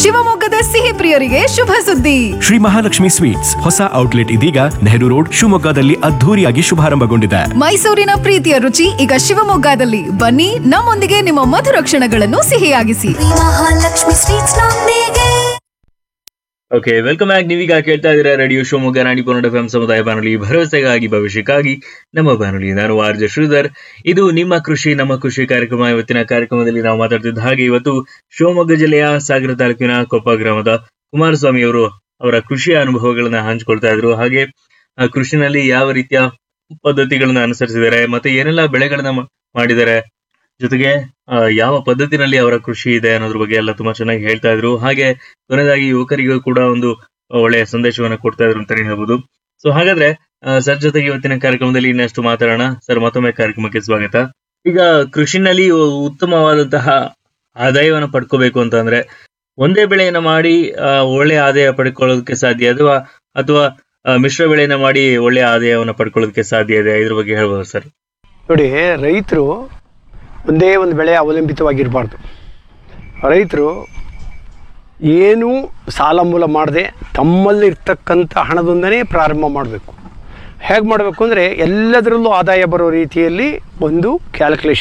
ಶಿವಮೊಗ್ಗದ ಸಿಹಿ ಪ್ರಿಯರಿಗೆ ಶುಭ ಸುದ್ದಿ ಶ್ರೀ ಮಹಾಲಕ್ಷ್ಮಿ ಸ್ವೀಟ್ಸ್ ಹೊಸ ಔಟ್ಲೆಟ್ ಇದೀಗ ನೆಹರು ರೋಡ್ ಶಿವಮೊಗ್ಗದಲ್ಲಿ ಅದ್ಧೂರಿಯಾಗಿ ಶುಭಾರಂಭಗೊಂಡಿದೆ ಮೈಸೂರಿನ ಪ್ರೀತಿಯ ರುಚಿ ಈಗ ಶಿವಮೊಗ್ಗದಲ್ಲಿ ಬನ್ನಿ ನಮ್ಮೊಂದಿಗೆ ನಿಮ್ಮ ಮಧುರ ಕ್ಷಣಗಳನ್ನು ಸಿಹಿಯಾಗಿಸಿ ಮಹಾಲಕ್ಷ್ಮಿ ಸ್ವೀಟ್ಸ್ ನೊಂದಿಗೆ ಓಕೆ ವೆಲ್ಕಮ್ ಬ್ಯಾಕ್ ನೀವೀಗ ಕೇಳ್ತಾ ಇದ್ದೀರಾ ರೇಡಿಯೋ ಶಿವಮೊಗ್ಗ ನಾಡಿ ಪೊನ್ನಡ ಎಫ್ ಸಮುದಾಯ ಬಾನುಲಿ ಭರವಸೆಗಾಗಿ ಭವಿಷ್ಯಕ್ಕಾಗಿ ನಮ್ಮ ಬಾನುಲಿ ನಾನು ಆರ್ ಜೆ ಶ್ರೀಧರ್ ಇದು ನಿಮ್ಮ ಕೃಷಿ ನಮ್ಮ ಕೃಷಿ ಕಾರ್ಯಕ್ರಮ ಇವತ್ತಿನ ಕಾರ್ಯಕ್ರಮದಲ್ಲಿ ನಾವು ಮಾತಾಡ್ತಿದ್ದ ಹಾಗೆ ಇವತ್ತು ಶಿವಮೊಗ್ಗ ಜಿಲ್ಲೆಯ ಸಾಗರ ತಾಲೂಕಿನ ಕೊಪ್ಪ ಗ್ರಾಮದ ಕುಮಾರಸ್ವಾಮಿ ಅವರು ಅವರ ಕೃಷಿಯ ಅನುಭವಗಳನ್ನ ಹಂಚಿಕೊಳ್ತಾ ಇದ್ರು ಹಾಗೆ ಆ, ಕೃಷಿನಲ್ಲಿ ಯಾವ ರೀತಿಯ ಪದ್ಧತಿಗಳನ್ನ ಅನುಸರಿಸಿದ್ದಾರೆ ಮತ್ತೆ ಏನೆಲ್ಲ ಬೆಳೆಗಳನ್ನ ಮಾ- ಮಾಡಿದ್ದಾರೆ ಜೊತೆಗೆ ಆ, ಯಾವ ಪದ್ಧತಿನಲ್ಲಿ ಅವರ ಕೃಷಿ ಇದೆ ಅನ್ನೋದ್ರ ಬಗ್ಗೆ ಎಲ್ಲ ತುಂಬಾ ಚೆನ್ನಾಗಿ ಹೇಳ್ತಾ ಇದ್ರು ಹಾಗೆ ಕೊನೆಯದಾಗಿ ಯುವಕರಿಗೂ ಕೂಡ ಒಂದು ಒಳ್ಳೆಯ ಸಂದೇಶವನ್ನ ಕೊಡ್ತಾ ಇದ್ರು ಅಂತಾನೆ ಹೇಳ್ಬೋದು ಸೊ ಹಾಗಾದ್ರೆ ಸರ್ ಜೊತೆಗೆ ಇವತ್ತಿನ ಕಾರ್ಯಕ್ರಮದಲ್ಲಿ ಇನ್ನಷ್ಟು ಮಾತಾಡೋಣ ಸರ್ ಮತ್ತೊಮ್ಮೆ ಕಾರ್ಯಕ್ರಮಕ್ಕೆ ಸ್ವಾಗತ ಈಗ ಕೃಷಿನಲ್ಲಿ ಉತ್ತಮವಾದಂತಹ ಆದಾಯವನ್ನು ಪಡ್ಕೋಬೇಕು ಅಂತಂದ್ರೆ ಒಂದೇ ಬೆಳೆಯನ್ನ ಮಾಡಿ ಆ, ಒಳ್ಳೆಯ ಆದಾಯ ಪಡ್ಕೊಳ್ಳೋದಕ್ಕೆ ಸಾಧ್ಯ ಅಥವಾ ಅಥವಾ ಆ, ಮಿಶ್ರ ಬೆಳೆಯನ್ನ ಮಾಡಿ ಒಳ್ಳೆಯ ಆದಾಯವನ್ನು ಪಡ್ಕೊಳ್ಳೋದಕ್ಕೆ ಸಾಧ್ಯ ಇದೆ ಇದ್ರ ಬಗ್ಗೆ ಹೇಳ್ಬೋದು ಸರ್ ನೋಡಿ ರೈತರು ಒಂದೇ ಒಂದು ಬೆಳೆ ಅವಲಂಬಿತವಾಗಿರಬಾರ್ದು ರೈತರು ಏನೂ ಸಾಲ ಮೂಲ ಮಾಡದೆ ತಮ್ಮಲ್ಲಿರ್ತಕ್ಕಂಥ ಹಣದಿಂದನೇ ಪ್ರಾರಂಭ ಮಾಡಬೇಕು ಹೇಗೆ ಮಾಡಬೇಕು ಅಂದರೆ ಎಲ್ಲದರಲ್ಲೂ ಆದಾಯ ಬರೋ ರೀತಿಯಲ್ಲಿ ಒಂದು ಕ್ಯಾಲ್ಕುಲೇಷನ್